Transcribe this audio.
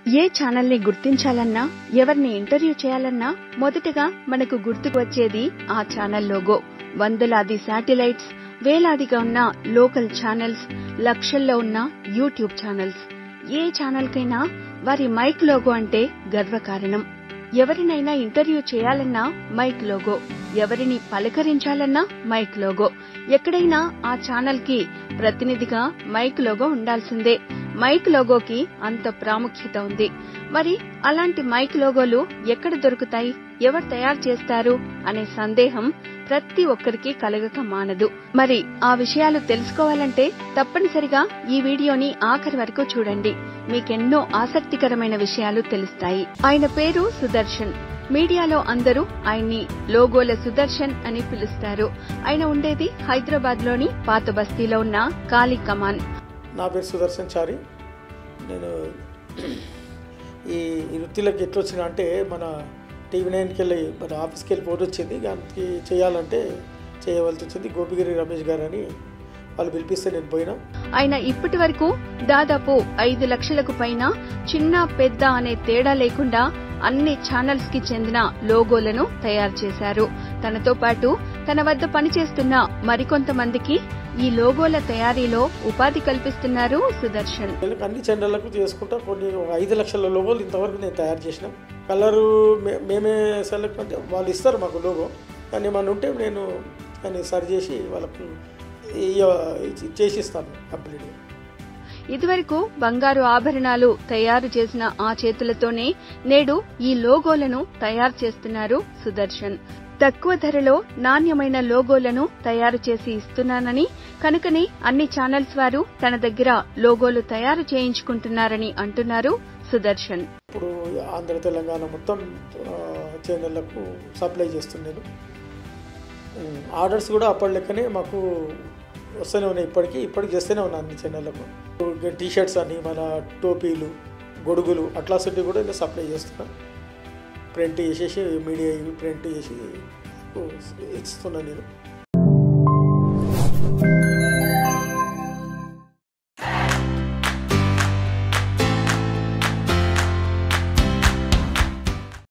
ఏ ఛానల్ని గుర్తించాలన్నా ఎవరిని ఇంటర్వ్యూ చేయాలన్నా మొదటగా మనకు గుర్తుకు వచ్చేది ఆ ఛానల్ లోగో వందలాది శాటిలైట్స్ వేలాదిగా ఉన్న లోకల్ ఛానల్స్ లక్షల్లో ఉన్న యూట్యూబ్ ఛానల్స్ ఏ ఛానల్కైనా వారి మైక్ లోగో అంటే గర్వకారణం ఎవరినైనా ఇంటర్వ్యూ చేయాలన్నా మైక్ లోగో ఎవరిని పలకరించాలన్నా మైక్ లోగో ఎక్కడైనా ఆ ఛానల్ కి ప్రతినిధిగా మైక్ లోగో ఉండాల్సిందే మైక్ లోగోకి అంత ప్రాముఖ్యత ఉంది మరి అలాంటి మైక్ లోగోలు ఎక్కడ దొరుకుతాయి ఎవరు తయారు చేస్తారు అనే సందేహం ప్రతి ఒక్కరికి కలగక మానదు మరి ఆ విషయాలు తెలుసుకోవాలంటే తప్పనిసరిగా ఈ వీడియోని ఆఖరి వరకు చూడండి మీకెన్నో ఆసక్తికరమైన విషయాలు తెలుస్తాయి ఆయన పేరు సుదర్శన్ మీడియాలో అందరూ ఆయన్ని లోగోల సుదర్శన్ అని పిలుస్తారు ఆయన ఉండేది హైదరాబాద్ లోని పాత బస్తీలో ఉన్న కాళీ కమాన్ నా పేరు సుదర్శన్ చారి నేను ఈ ఈ వృత్తిలోకి ఎట్లా వచ్చిన అంటే మన టీవీ నైన్కి వెళ్ళి మన ఆఫీస్కి వెళ్ళి పోటీ వచ్చింది దానికి చేయాలంటే చేయవలసి వచ్చింది గోపిగిరి రమేష్ గారు అని వాళ్ళు పిలిపిస్తే నేను పోయినా ఆయన ఇప్పటి వరకు దాదాపు ఐదు లక్షలకు పైన చిన్న పెద్ద అనే తేడా లేకుండా అన్ని ఛానల్స్ కి చెందిన లోగోలను తయారు చేశారు తనతో పాటు తన వద్ద పనిచేస్తున్న మరికొంతమందికి ఈ లోగోల తయారీలో ఉపాధి కల్పిస్తున్నారు సుదర్శన్ వీళ్ళకి అన్ని ఛానళ్లకు చేసుకుంటా కొన్ని ఒక ఐదు లక్షల లోగోలు ఇంతవరకు నేను తయారు చేసిన కలరు మే- మేమే సెలెక్ట్ అంటే వాళ్ళు ఇస్తారు మాకు లోగో కానీ ఏమన్నా ఉంటే నేను దాన్ని సరి చేసి వాళ్ళకు ఇయ్య- చేసి ఇస్తాను కంప్లీట్గా ఇదివరకు బంగారు ఆభరణాలు తయారు చేసిన ఆ చేతులతోనే నేడు ఈ లోగోలను తయారు చేస్తున్నారు సుదర్శన్ తక్కువ ధరలో నాణ్యమైన లోగోలను తయారు చేసి ఇస్తున్నానని కనుకనే అన్ని ఛానల్స్ వారు తన దగ్గర లోగోలు తయారు చేయించుకుంటున్నారని అంటున్నారు సుదర్శన్ ఇప్పుడు ఆంధ్ర తెలంగాణ మొత్తం ఆ, ఛానళ్లకు సప్లై చేస్తున్నాను ఉమ్, ఆర్డర్స్ కూడా అప్పటి లెక్కనే మాకు వస్తూనే ఉన్నాయి ఇప్పటికీ ఇప్పటికి చేస్తూనే ఉన్నాను అన్ని ఛానళ్లకు టీ షర్ట్స్ అని మన టోపీలు గొడుగులు అట్లాంటివి కూడా నేను సప్లై చేస్తున్నాను ప్రింట్ చేసేసి మీడియా ప్రింట్ చేసి ఇస్తున్నాను నేను